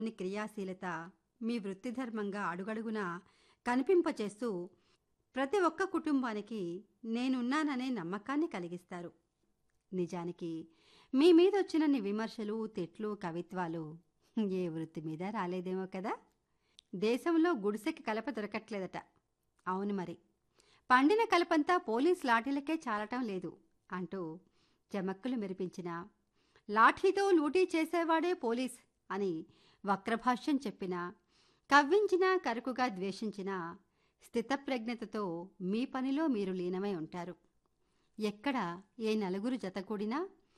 ని క్రియాశీలత మీ వృత్తి ధర్మంగా అడుగడుగునా కనిపింపచేస్తూ ప్రతి ఒక్క కుటుంబానికి నేనున్నాననే నమ్మకాన్ని కలిగిస్తారు నిజానికి మీ మీద వచ్చినన్ని విమర్శలు తిట్లు కవిత్వాలు ఏ వృత్తి మీద రాలేదేమో కదా దేశంలో గుడిసెకి కలప దొరకట్లేదట అవును మరి పండిన కలపంతా పోలీస్ లాఠీలకే చాలటం లేదు అంటూ చమక్కులు మెరిపించిన లాఠీతో లూటీ చేసేవాడే పోలీస్ అని వక్రభాష్యం చెప్పిన కవ్వించిన కరుకుగా ద్వేషించిన స్థితప్రజ్ఞతతో మీ పనిలో మీరు లీనమై ఉంటారు ఎక్కడ ఏ నలుగురు జతకూడినా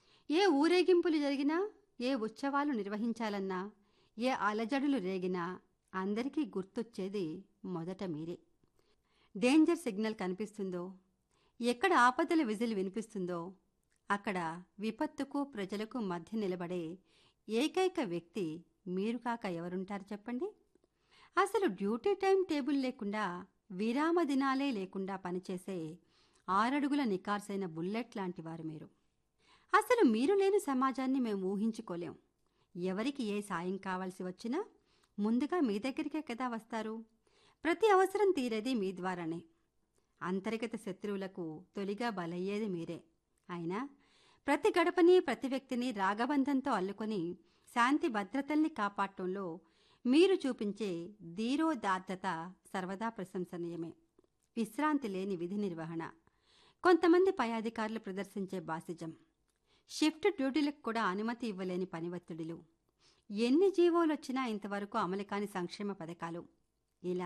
ఏ ఊరేగింపులు జరిగినా ఏ ఉత్సవాలు నిర్వహించాలన్నా ఏ అలజడులు రేగినా అందరికీ గుర్తొచ్చేది మొదట మీరే డేంజర్ సిగ్నల్ కనిపిస్తుందో ఎక్కడ ఆపదల విజిల్ వినిపిస్తుందో అక్కడ విపత్తుకు ప్రజలకు మధ్య నిలబడే ఏకైక వ్యక్తి మీరు కాక ఎవరుంటారు చెప్పండి అసలు డ్యూటీ టైం టేబుల్ లేకుండా విరామ దినాలే లేకుండా పనిచేసే ఆరడుగుల నికార్సైన బుల్లెట్ లాంటి వారు మీరు అసలు మీరు లేని సమాజాన్ని మేము ఊహించుకోలేం ఎవరికి ఏ సాయం కావాల్సి వచ్చినా ముందుగా మీ దగ్గరికే కదా వస్తారు ప్రతి అవసరం తీరేది మీ ద్వారానే అంతర్గత శత్రువులకు తొలిగా బలయ్యేది మీరే అయినా ప్రతి గడపని ప్రతి వ్యక్తిని రాగబంధంతో అల్లుకొని శాంతి భద్రతల్ని కాపాడటంలో మీరు చూపించే ధీరోదాత్తత సర్వదా ప్రశంసనీయమే విశ్రాంతి లేని విధి నిర్వహణ కొంతమంది పై అధికారులు ప్రదర్శించే బాసిజం షిఫ్ట్ డ్యూటీలకు కూడా అనుమతి ఇవ్వలేని పని ఒత్తిడిలు ఎన్ని జీవోలు వచ్చినా ఇంతవరకు అమలు కాని సంక్షేమ పథకాలు ఇలా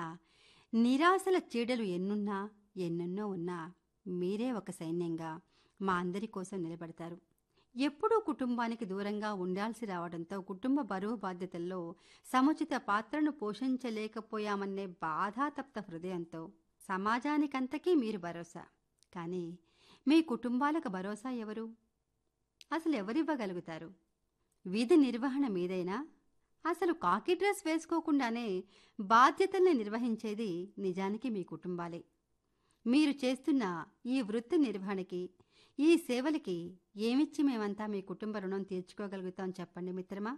నిరాశల చీడలు ఎన్నున్నా ఎన్నెన్నో ఉన్నా మీరే ఒక సైన్యంగా మా అందరి కోసం నిలబడతారు ఎప్పుడూ కుటుంబానికి దూరంగా ఉండాల్సి రావడంతో కుటుంబ బరువు బాధ్యతల్లో సముచిత పాత్రను పోషించలేకపోయామనే బాధాతప్త హృదయంతో సమాజానికంతకీ మీరు భరోసా కానీ మీ కుటుంబాలకు భరోసా ఎవరు అసలు ఎవరివ్వగలుగుతారు విధి నిర్వహణ మీదైనా అసలు కాకి డ్రెస్ వేసుకోకుండానే బాధ్యతల్ని నిర్వహించేది నిజానికి మీ కుటుంబాలే మీరు చేస్తున్న ఈ వృత్తి నిర్వహణకి ఈ సేవలకి ఏమిచ్చి మేమంతా మీ కుటుంబ రుణం తీర్చుకోగలుగుతాం చెప్పండి మిత్రమా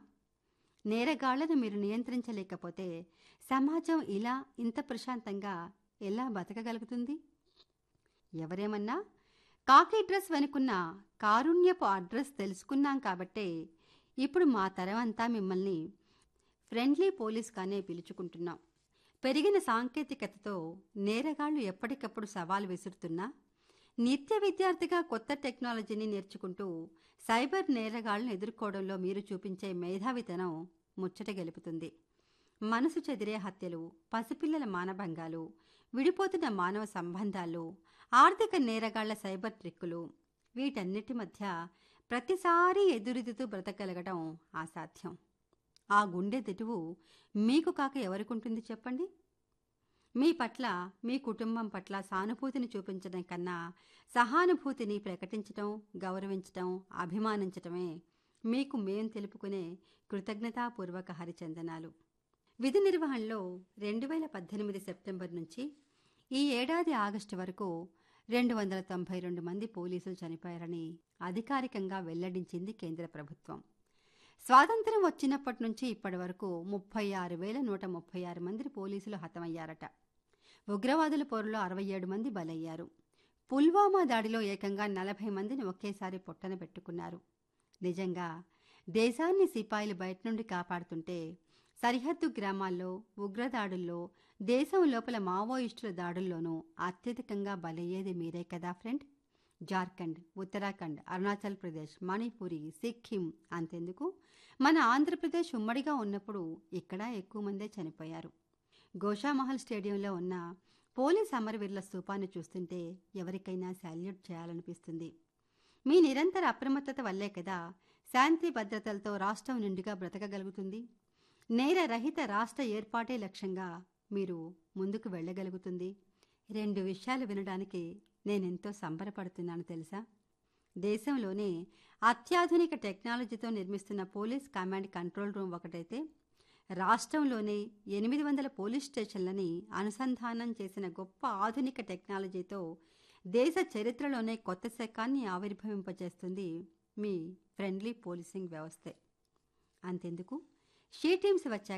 నేరగాళ్లను మీరు నియంత్రించలేకపోతే సమాజం ఇలా ఇంత ప్రశాంతంగా ఎలా బతకగలుగుతుంది ఎవరేమన్నా కాకి డ్రెస్ వెనుకున్న కారుణ్యపు అడ్రస్ తెలుసుకున్నాం కాబట్టే ఇప్పుడు మా తరం అంతా మిమ్మల్ని ఫ్రెండ్లీ పోలీస్గానే పిలుచుకుంటున్నాం పెరిగిన సాంకేతికతతో నేరగాళ్లు ఎప్పటికప్పుడు సవాలు విసురుతున్నా నిత్య విద్యార్థిగా కొత్త టెక్నాలజీని నేర్చుకుంటూ సైబర్ నేరగాళ్లను ఎదుర్కోవడంలో మీరు చూపించే మేధావితనం ముచ్చట గెలుపుతుంది మనసు చెదిరే హత్యలు పసిపిల్లల మానభంగాలు విడిపోతున్న మానవ సంబంధాలు ఆర్థిక నేరగాళ్ల సైబర్ ట్రిక్కులు వీటన్నిటి మధ్య ప్రతిసారి ఎదురెదుతూ బ్రతకగలగడం అసాధ్యం ఆ గుండె దిటువు మీకు కాక ఎవరికుంటుంది చెప్పండి మీ పట్ల మీ కుటుంబం పట్ల సానుభూతిని చూపించడం కన్నా సహానుభూతిని ప్రకటించటం గౌరవించటం అభిమానించటమే మీకు మేం తెలుపుకునే కృతజ్ఞతాపూర్వక హరిచందనాలు విధి నిర్వహణలో రెండు వేల పద్దెనిమిది సెప్టెంబర్ నుంచి ఈ ఏడాది ఆగస్టు వరకు రెండు వందల తొంభై రెండు మంది పోలీసులు చనిపోయారని అధికారికంగా వెల్లడించింది కేంద్ర ప్రభుత్వం స్వాతంత్ర్యం వచ్చినప్పటి నుంచి ఇప్పటి వరకు ముప్పై ఆరు వేల నూట ముప్పై ఆరు మంది పోలీసులు హతమయ్యారట ఉగ్రవాదుల పోరులో అరవై ఏడు మంది బలయ్యారు పుల్వామా దాడిలో ఏకంగా నలభై మందిని ఒకేసారి పొట్టన పెట్టుకున్నారు నిజంగా దేశాన్ని సిపాయిలు బయట నుండి కాపాడుతుంటే సరిహద్దు గ్రామాల్లో ఉగ్రదాడుల్లో దేశం లోపల మావోయిస్టుల దాడుల్లోనూ అత్యధికంగా బలయ్యేది మీరే కదా ఫ్రెండ్ జార్ఖండ్ ఉత్తరాఖండ్ అరుణాచల్ ప్రదేశ్ మణిపురి సిక్కిం అంతెందుకు మన ఆంధ్రప్రదేశ్ ఉమ్మడిగా ఉన్నప్పుడు ఇక్కడ ఎక్కువ మందే చనిపోయారు గోషామహల్ స్టేడియంలో ఉన్న పోలీస్ అమరవీరుల స్తూపాన్ని చూస్తుంటే ఎవరికైనా శాల్యూట్ చేయాలనిపిస్తుంది మీ నిరంతర అప్రమత్తత వల్లే కదా శాంతి భద్రతలతో రాష్ట్రం నిండుగా బ్రతకగలుగుతుంది నేర రహిత రాష్ట్ర ఏర్పాటే లక్ష్యంగా మీరు ముందుకు వెళ్ళగలుగుతుంది రెండు విషయాలు వినడానికి నేనెంతో సంబరపడుతున్నాను తెలుసా దేశంలోనే అత్యాధునిక టెక్నాలజీతో నిర్మిస్తున్న పోలీస్ కమాండ్ కంట్రోల్ రూమ్ ఒకటైతే రాష్ట్రంలోనే ఎనిమిది వందల పోలీస్ స్టేషన్లని అనుసంధానం చేసిన గొప్ప ఆధునిక టెక్నాలజీతో దేశ చరిత్రలోనే కొత్త శకాన్ని ఆవిర్భవింపచేస్తుంది మీ ఫ్రెండ్లీ పోలీసింగ్ వ్యవస్థే అంతెందుకు షీ టీమ్స్ వచ్చాక